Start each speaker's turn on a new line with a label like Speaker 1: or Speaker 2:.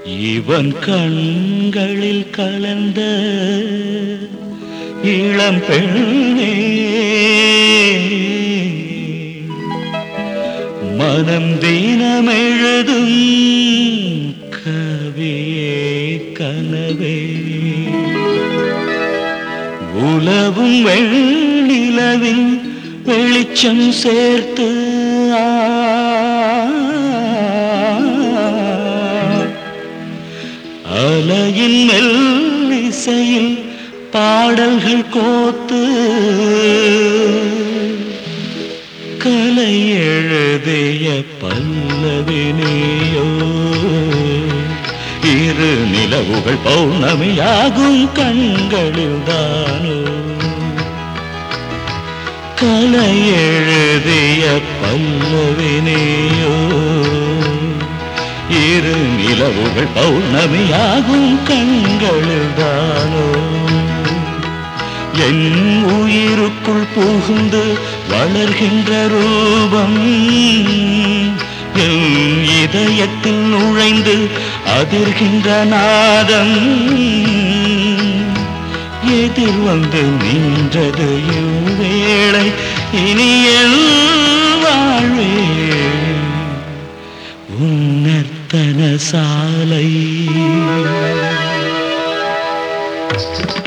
Speaker 1: இவன் கண்களில் கலந்த இளம் பெண்ணே மனம் தினம் எழுதும் கவியே கனவே உலவும் வெண்ணிலவில் வெளிச்சம் சேர்த்து ஆ, அலையின் மெல்லிசையில் பாடல்கள் கோத்து கலை எழுதிய பல்லவினியோ இரு நிலவுகள் பௌர்ணமியாகும் கண்களில் தானோ கலை எழுதிய பல்லவினியோ இரு நிலவுகள் பௌர்ணமியாகும் கண்களில் தானோ என் உயிருக்குள் புகுந்து வளர்கின்ற ரூபம் என் இதயத்தில் நுழைந்து அதிர்கின்ற நாதம் எதிர் வந்து நின்றது இவ்வேளை இனியல் வாழ்வே உன்னர்த்தன சாலை